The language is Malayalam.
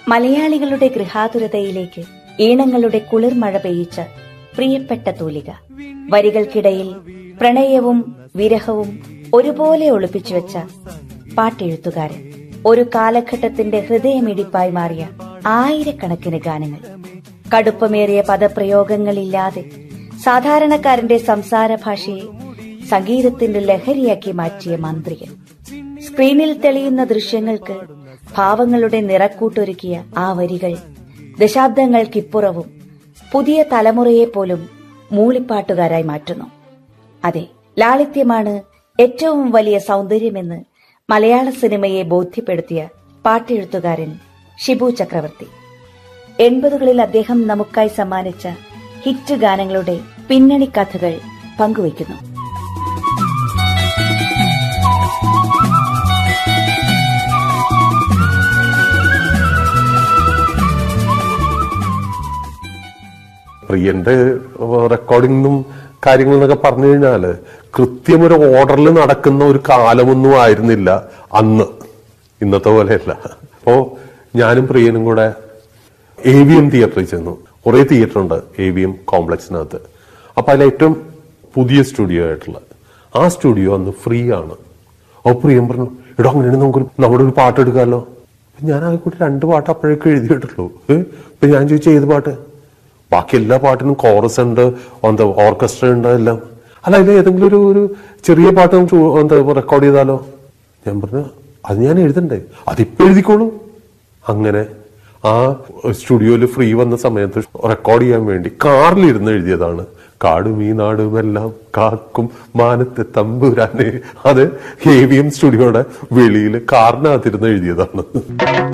മലയാളികളുടെ ഗൃഹാതുരതയിലേക്ക് ഈണങ്ങളുടെ കുളിർമഴ പെയ്യിച്ച പ്രിയപ്പെട്ട തൂലിക വരികൾക്കിടയിൽ പ്രണയവും വിരഹവും ഒരുപോലെ ഒളിപ്പിച്ചു വെച്ച പാട്ടെഴുത്തുകാരൻ ഒരു കാലഘട്ടത്തിന്റെ ഹൃദയമിടിപ്പായി മാറിയ ആയിരക്കണക്കിന് ഗാനങ്ങൾ കടുപ്പമേറിയ പദപ്രയോഗങ്ങളില്ലാതെ സാധാരണക്കാരന്റെ സംസാര ഭാഷയെ സംഗീതത്തിന്റെ ലഹരിയാക്കി മാറ്റിയ മാന്ത്രികൻ സ്ക്രീനിൽ തെളിയുന്ന ദൃശ്യങ്ങൾക്ക് ഭാവങ്ങളുടെ നിറക്കൂട്ടൊരുക്കിയ ആ വരികൾ ദശാബ്ദങ്ങൾക്കിപ്പുറവും പുതിയ തലമുറയെ പോലും മൂളിപ്പാട്ടുകാരായി മാറ്റുന്നു അതെ ലാളിത്യമാണ് ഏറ്റവും വലിയ സൗന്ദര്യമെന്ന് മലയാള സിനിമയെ ബോധ്യപ്പെടുത്തിയ പാട്ടെഴുത്തുകാരൻ ഷിബു ചക്രവർത്തി എൺപതുകളിൽ അദ്ദേഹം നമുക്കായി സമ്മാനിച്ച ഹിറ്റ് ഗാനങ്ങളുടെ പിന്നണി കഥകൾ പങ്കുവയ്ക്കുന്നു പ്രിയന്റെ റെക്കോർഡിങ്ങും കാര്യങ്ങളെന്നൊക്കെ പറഞ്ഞു കഴിഞ്ഞാല് കൃത്യം ഒരു ഓർഡറിൽ നടക്കുന്ന ഒരു കാലമൊന്നും ആയിരുന്നില്ല അന്ന് ഇന്നത്തെ പോലെയല്ല അപ്പോ ഞാനും പ്രിയനും കൂടെ എ വി എം തിയേറ്ററിൽ ചെന്നു കുറെ തിയേറ്റർ ഉണ്ട് എ വി എം കോംപ്ലക്സിനകത്ത് അപ്പൊ അതിൽ ഏറ്റവും പുതിയ സ്റ്റുഡിയോ ആയിട്ടുള്ള ആ സ്റ്റുഡിയോ അന്ന് ഫ്രീ ആണ് അപ്പൊ പ്രിയം പറഞ്ഞു എടോ അങ്ങനെയാണെങ്കിൽ നമുക്ക് നമ്മുടെ ഒരു പാട്ട് എടുക്കാമല്ലോ അപ്പൊ ഞാൻ ആകെ കൂടി രണ്ട് പാട്ട് അപ്പോഴേക്കും എഴുതിയിട്ടുള്ളൂ ഏ? അപ്പൊ ഞാൻ ചോദിച്ചു ഏത് പാട്ട് ബാക്കി എല്ലാ പാട്ടിനും കോറസ് ഉണ്ട് എന്താ ഓർക്കസ്ട്ര ഉണ്ട് എല്ലാം അല്ല അതിൽ ഏതെങ്കിലും ഒരു ഒരു ചെറിയ പാട്ട് നമുക്ക് എന്താ റെക്കോർഡ് ചെയ്താലോ ഞാൻ പറഞ്ഞു അത് ഞാൻ എഴുതണ്ടേ അതിപ്പോ എഴുതിക്കോളൂ അങ്ങനെ ആ സ്റ്റുഡിയോയിൽ ഫ്രീ വന്ന സമയത്ത് റെക്കോർഡ് ചെയ്യാൻ വേണ്ടി കാറിലിരുന്ന് എഴുതിയതാണ് കാടും ഈ നാടും എല്ലാം കാക്കും മാനത്തെ തമ്പുരാനെ അത് എ വി എം സ്റ്റുഡിയോയുടെ വെളിയിൽ കാറിനകത്തിരുന്ന് എഴുതിയതാണ്